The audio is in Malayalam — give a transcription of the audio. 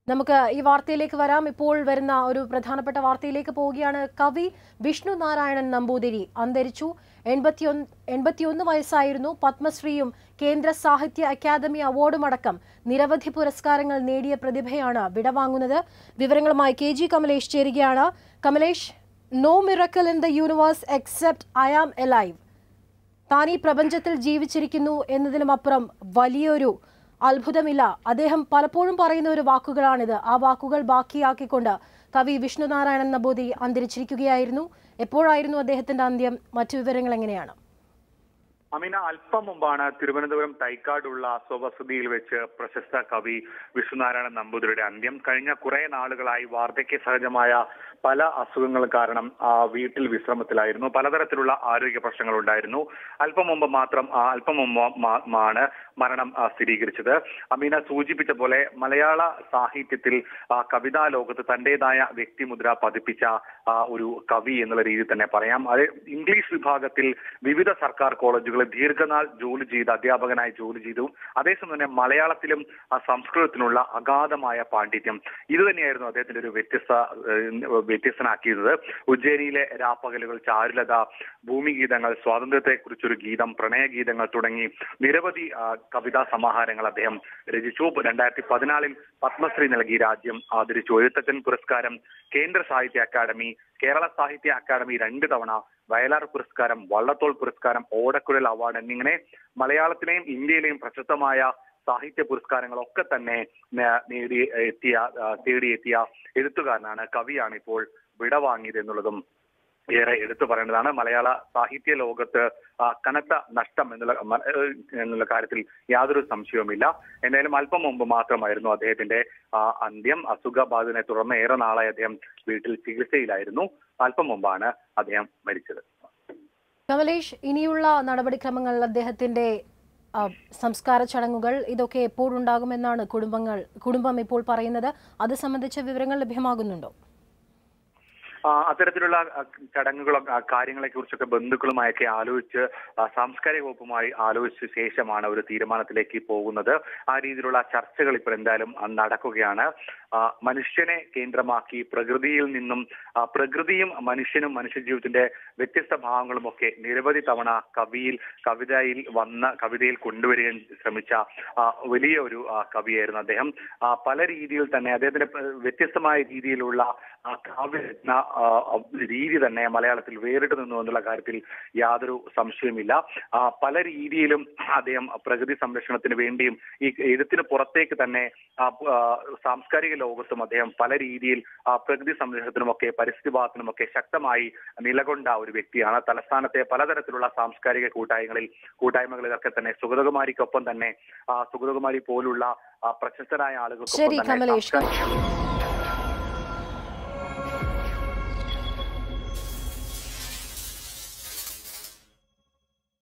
നമുക്ക് ഈ വാർത്തയിലേക്ക് വരാം ഇപ്പോൾ വരുന്ന ഒരു പ്രധാനപ്പെട്ട വാർത്തയിലേക്ക് പോവുകയാണ് കവി വിഷ്ണു നാരായണൻ നമ്പൂതിരി അന്തരിച്ചു എൺപത്തിയൊന്ന് എൺപത്തിയൊന്ന് വയസ്സായിരുന്നു പത്മശ്രീയും കേന്ദ്ര സാഹിത്യ അക്കാദമി അവാർഡുമടക്കം നിരവധി പുരസ്കാരങ്ങൾ നേടിയ പ്രതിഭയാണ് വിടവാങ്ങുന്നത് വിവരങ്ങളുമായി കെ ജി കമലേഷ് ചേരുകയാണ് Kamlesh no miracle in the universe except I am alive താൻ ഈ പ്രപഞ്ചത്തിൽ ജീവിച്ചിരിക്കുന്നു എന്നതിനുമപ്പുറം വലിയൊരു അത്ഭുതമില്ല അദ്ദേഹം പലപ്പോഴും പറയുന്ന ഒരു വാക്കുകളാണിത് ആ വാക്കുകൾ ബാക്കിയാക്കിക്കൊണ്ട് കവി വിഷ്ണുനാരായണൻ നമ്പൂതിരി അന്തരിച്ചിരിക്കുകയായിരുന്നു എപ്പോഴായിരുന്നു അദ്ദേഹത്തിന്റെ അന്ത്യം മറ്റു വിവരങ്ങൾ എങ്ങനെയാണ് അമീന അല്പം മുമ്പാണ് തിരുവനന്തപുരം തൈക്കാടുള്ള സ്വവസതിയിൽ വെച്ച് പ്രശസ്ത കവി വിഷ്ണുനാരായണൻ നമ്പൂതിരിയുടെ അന്ത്യം കഴിഞ്ഞ കുറെ നാളുകളായി വാർദ്ധക്യ സഹജമായ പല അസുഖങ്ങളും കാരണം ആ, വീട്ടിൽ വിശ്രമത്തിലായിരുന്നു പലതരത്തിലുള്ള ആരോഗ്യ പ്രശ്നങ്ങൾ ഉണ്ടായിരുന്നു അല്പം മുമ്പ് മാത്രം ആ, അല്പം മുമ്പ് മാ- മാണ് മരണം ആ, സ്ഥിരീകരിച്ചത് അമീന സൂചിപ്പിച്ച പോലെ മലയാള സാഹിത്യത്തിൽ ആ, കവിതാ ലോകത്ത് തന്റേതായ വ്യക്തിമുദ്ര പതിപ്പിച്ച ആ, ഒരു കവി എന്നുള്ള രീതിയിൽ തന്നെ പറയാം അത് ഇംഗ്ലീഷ് വിഭാഗത്തിൽ വിവിധ സർക്കാർ കോളേജുകളിൽ ദീർഘനാൾ ജോലി ചെയ്ത് അധ്യാപകനായി ജോലി ചെയ്തു അതേസമയം തന്നെ മലയാളത്തിലും ആ, സംസ്കൃതത്തിനുള്ള അഗാധമായ പാണ്ഡിത്യം ഇത് തന്നെയായിരുന്നു അദ്ദേഹത്തിന്റെ ഒരു വ്യത്യസ്ത ഏഹ്, വ്യത്യസ്തനാക്കിയത് ഉജ്ജയിനിയിലെ രാപ്പകലുകൾ ചാരുലത ഭൂമിഗീതങ്ങൾ സ്വാതന്ത്ര്യത്തെക്കുറിച്ചൊരു ഗീതം പ്രണയഗീതങ്ങൾ തുടങ്ങി നിരവധി ആ, കവിതാ സമാഹാരങ്ങൾ അദ്ദേഹം രചിച്ചു രണ്ടായിരത്തി പതിനാലിൽ പത്മശ്രീ നൽകി രാജ്യം ആദരിച്ചു എഴുത്തച്ഛൻ പുരസ്കാരം കേന്ദ്ര സാഹിത്യ അക്കാദമി കേരള സാഹിത്യ അക്കാദമി രണ്ട് തവണ വയലാർ പുരസ്കാരം വള്ളത്തോൾ പുരസ്കാരം ഓടക്കുഴൽ അവാർഡ് എന്നിങ്ങനെ മലയാളത്തിലെയും ഇന്ത്യയിലെയും പ്രശസ്തമായ സാഹിത്യ പുരസ്കാരങ്ങളൊക്കെ തന്നെ നേ- നേടി എത്തിയ ആ, തേടിയെത്തിയ എഴുത്തുകാരനാണ് കവിയാണ് ഇപ്പോൾ വിടവാങ്ങിയത് എന്നുള്ളതും ഏറെ എടുത്തു പറയേണ്ടതാണ് മലയാള സാഹിത്യ ലോകത്ത് ആ, കനത്ത നഷ്ടം എന്നുള്ള മ- ഏഹ് എന്നുള്ള കാര്യത്തിൽ യാതൊരു സംശയവുമില്ല എന്തായാലും അല്പം മുമ്പ് മാത്രമായിരുന്നു അദ്ദേഹത്തിന്റെ ആ, അന്ത്യം അസുഖബാധിതനെ തുടർന്ന് ഏറെ നാളായി അദ്ദേഹം വീട്ടിൽ ചികിത്സയിലായിരുന്നു അല്പം മുമ്പാണ് അദ്ദേഹം മരിച്ചത് കമലേഷ് ഇനിയുള്ള നടപടിക്രമങ്ങൾ അദ്ദേഹത്തിന്റെ ആ, സംസ്കാര ചടങ്ങുകൾ ഇതൊക്കെ എപ്പോഴുണ്ടാകുമെന്നാണ് കുടുംബങ്ങൾ കുടുംബം ഇപ്പോൾ പറയുന്നത് അത് സംബന്ധിച്ച വിവരങ്ങൾ ലഭ്യമാകുന്നുണ്ടോ ആ, അത്തരത്തിലുള്ള ആ, ചടങ്ങുകളും ആ, കാര്യങ്ങളെ കുറിച്ചൊക്കെ ബന്ധുക്കളുമായൊക്കെ ആലോചിച്ച് ആ, സാംസ്കാരിക വകുപ്പുമായി ആലോചിച്ച ശേഷമാണ് ഒരു തീരുമാനത്തിലേക്ക് പോകുന്നത് ആ രീതിയിലുള്ള ചർച്ചകൾ ഇപ്പോൾ എന്തായാലും ആ, നടക്കുകയാണ് ആ, മനുഷ്യനെ കേന്ദ്രമാക്കി പ്രകൃതിയിൽ നിന്നും ആ, പ്രകൃതിയും മനുഷ്യനും മനുഷ്യജീവിതത്തിന്റെ വ്യത്യസ്ത ഭാവങ്ങളും ഒക്കെ നിരവധി തവണ കവിയിൽ കവിതയിൽ വന്ന കവിതയിൽ കൊണ്ടുവരികയും ശ്രമിച്ച ആ, വലിയ ഒരു ആ, കവിയായിരുന്നു അദ്ദേഹം ആ, പല രീതിയിൽ തന്നെ അദ്ദേഹത്തിന്റെ പ- വ്യത്യസ്തമായ രീതിയിലുള്ള ആ, കാവ്യരചന ആ, രീതി തന്നെ മലയാളത്തിൽ വേറിട്ട് നിന്നു എന്നുള്ള കാര്യത്തിൽ യാതൊരു സംശയമില്ല ആ, പല രീതിയിലും അദ്ദേഹം പ്രകൃതി സംരക്ഷണത്തിന് വേണ്ടിയും ഈ എഴുത്തിന് പുറത്തേക്ക് തന്നെ ആ, ആ, സാംസ്കാരിക ലോകത്തും അദ്ദേഹം പല രീതിയിൽ ആ, പ്രകൃതി സംരക്ഷണത്തിനുമൊക്കെ പരിസ്ഥിതിവാദത്തിനുമൊക്കെ ശക്തമായി നിലകൊണ്ട ഒരു വ്യക്തിയാണ് തലസ്ഥാനത്തെ പലതരത്തിലുള്ള സാംസ്കാരിക കൂട്ടായ്മകളിൽ കൂട്ടായ്മകളിലൊക്കെ തന്നെ സുഗതകുമാരിക്കൊപ്പം തന്നെ ആ, സുഗതകുമാരി പോലുള്ള ആ, പ്രശസ്തരായ ആളുകൾക്കൊപ്പം ശരി തന്നെ കമലേഷ് സാംസ്കാരിക